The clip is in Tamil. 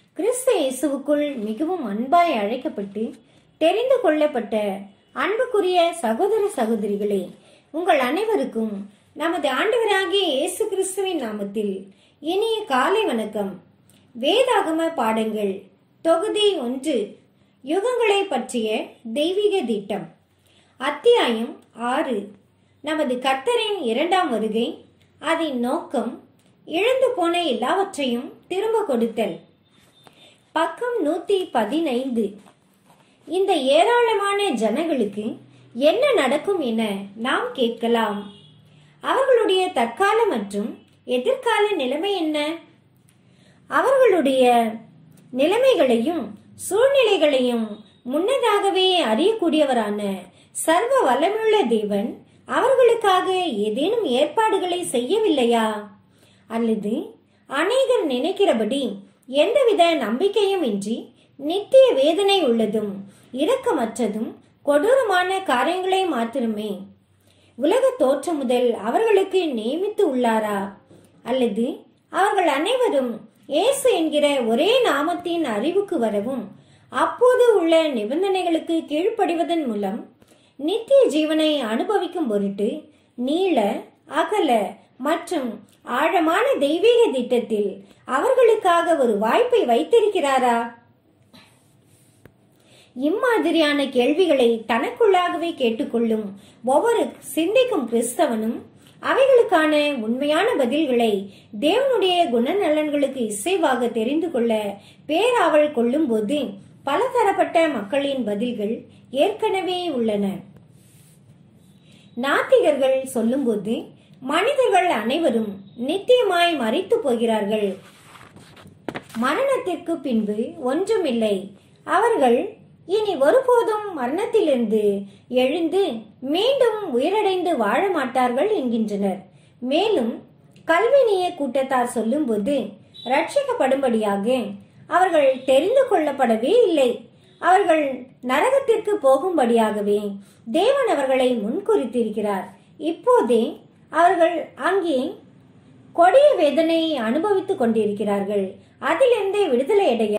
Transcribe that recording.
கிறிஸ்து இயேசுவுக்குள் மிகவும் அன்பாய் அழைக்கப்பட்டு தெரிந்து கொள்ளப்பட்ட அன்புக்குரிய சகோதர சகோதரிகளே உங்கள் அனைவருக்கும் நமது ஆண்டவராகிய இயேசு கிறிஸ்துவின் நாமத்தில் இனிய காலை வணக்கம் வேதாகம பாடங்கள் தொகுதி ஒன்று யுகங்களை பற்றிய தெய்வீக திட்டம் அத்தியாயம் ஆறு நமது கர்த்தரின் இரண்டாம் வருகை அதன் நோக்கம் இழந்து போன எல்லாவற்றையும் திரும்ப கொடுத்தல் பக்கம் நூத்தி பதினைந்து இந்த ஏராளமான ஜனங்களுக்கு என்ன நடக்கும் என நாம் கேட்கலாம் அவர்களுடைய தற்கால மற்றும் எதிர்கால நிலைமை என்ன அவர்களுடைய நிலைமைகளையும் சூழ்நிலைகளையும் முன்னதாகவே அறியக்கூடியவரான சர்வ வல்லமுள்ள தேவன் அவர்களுக்காக ஏதேனும் ஏற்பாடுகளை செய்யவில்லையா அல்லது அநேகர் நினைக்கிறபடி எந்தவித நம்பிக்கையும் இன்றி நித்திய வேதனை உள்ளதும் இரக்கமற்றதும் கொடூரமான காரியங்களை மாத்திரமே உலக தோற்றம் முதல் அவர்களுக்கு நியமித்து உள்ளாரா அல்லது அவர்கள் அனைவரும் இயேசு என்கிற ஒரே நாமத்தின் அறிவுக்கு வரவும் அப்போது உள்ள நிபந்தனைகளுக்கு கீழ்ப்படிவதன் மூலம் நித்திய ஜீவனை அனுபவிக்கும் பொருட்டு நீள அகல மற்றும் ஆழமான தெய்வீக திட்டத்தில் அவர்களுக்காக ஒரு வாய்ப்பை வைத்திருக்கிறாரா இம்மாதிரியான கேள்விகளை தனக்குள்ளாகவே கேட்டுக்கொள்ளும் ஒவ்வொரு சிந்திக்கும் கிறிஸ்தவனும் அவைகளுக்கான உண்மையான பதில்களை தேவனுடைய குணநலன்களுக்கு இசைவாக தெரிந்து கொள்ள பேராவல் கொள்ளும்போது பலதரப்பட்ட மக்களின் பதில்கள் ஏற்கனவே உள்ளன நாத்திகர்கள் சொல்லும்போது மனிதர்கள் அனைவரும் நித்தியமாய் மறித்து போகிறார்கள் மரணத்திற்கு பின்பு ஒன்றுமில்லை அவர்கள் இனி ஒருபோதும் மரணத்திலிருந்து எழுந்து மீண்டும் உயிரடைந்து வாழ மாட்டார்கள் என்கின்றனர் மேலும் கல்வினிய கூட்டத்தார் சொல்லும்போது ரட்சிக்கப்படும்படியாக அவர்கள் தெரிந்து கொள்ளப்படவே இல்லை அவர்கள் நரகத்திற்கு போகும்படியாகவே தேவன் அவர்களை முன்குறித்திருக்கிறார் இப்போதே அவர்கள் அங்கே கொடிய வேதனையை அனுபவித்துக் கொண்டிருக்கிறார்கள் அதிலிருந்தே விடுதலை அடைய